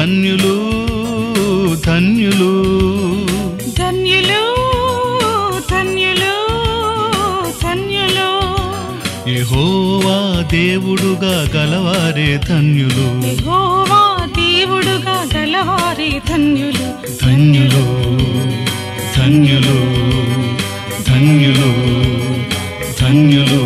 ధన్యులు ధన్యులు ధన్యులు ధన్యులు ధన్యులు యెహోవా దేవుడుగా గలవారే ధన్యులు యెహోవా దేవుడుగా గలవారే ధన్యులు ధన్యులు ధన్యులు ధన్యులు ధన్యులు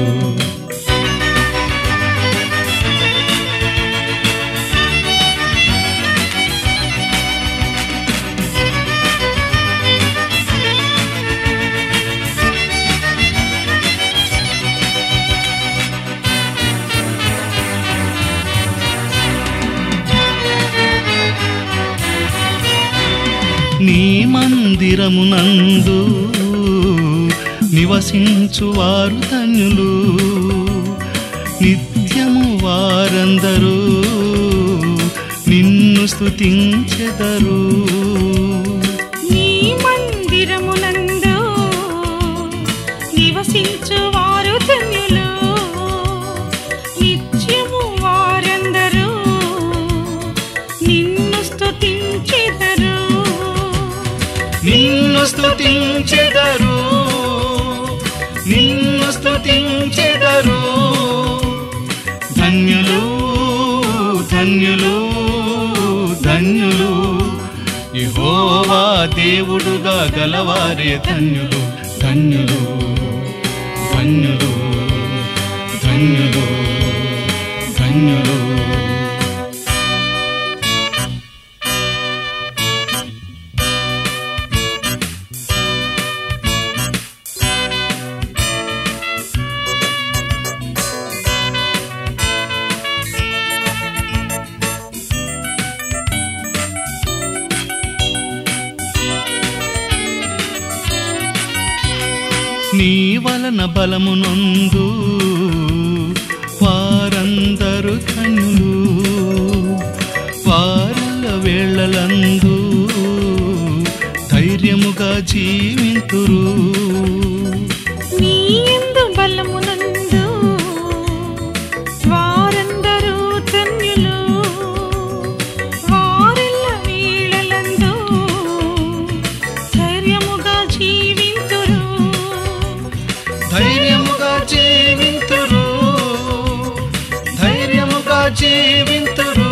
నీ మందిరమునందు నివసించువారు ధన్యులు నిత్యము వారందరూ నిన్ను స్తుతించెదరు నీ మందిరమునందు నివసించు వారు ధన్యులు నిత్యము వారందరూ నిన్ను స్తుతించెదరు నిన్ను స్తుతించెదరు నిన్ను స్తుతించెదరు ధన్యులు ధన్యులు ధన్యులు యెహోవా దేవుడుగా గలవారే ధన్యులు ధన్యులు ధన్యులు ధన్యులు ధన్యులు నీ వలన బలమునందు వారందరు కన్నులు వారల వేళలందు ధైర్యముగా జీవింతురు నీ యందు బలమునందు వారందరూ ధన్యులు వారెల్ల వీళ్ళలందు ధైర్యముగా జీవింతురు ధైర్యముగా జీవింతురు ధైర్యముగా జీవింతురు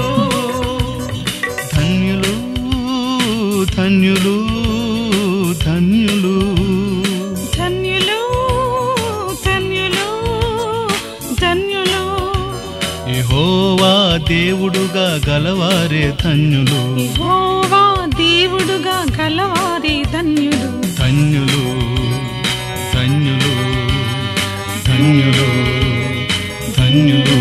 ధన్యులు ధన్యులు ధన్యులు ధన్యులు ధన్యులు ధన్యులు యెహోవా దేవుడుగా గలవారే ధన్యులు యెహోవా దేవుడుగా గలవారే ధన్యులు ధన్యులు ధన్యులు ధన్యులు ధన్యులు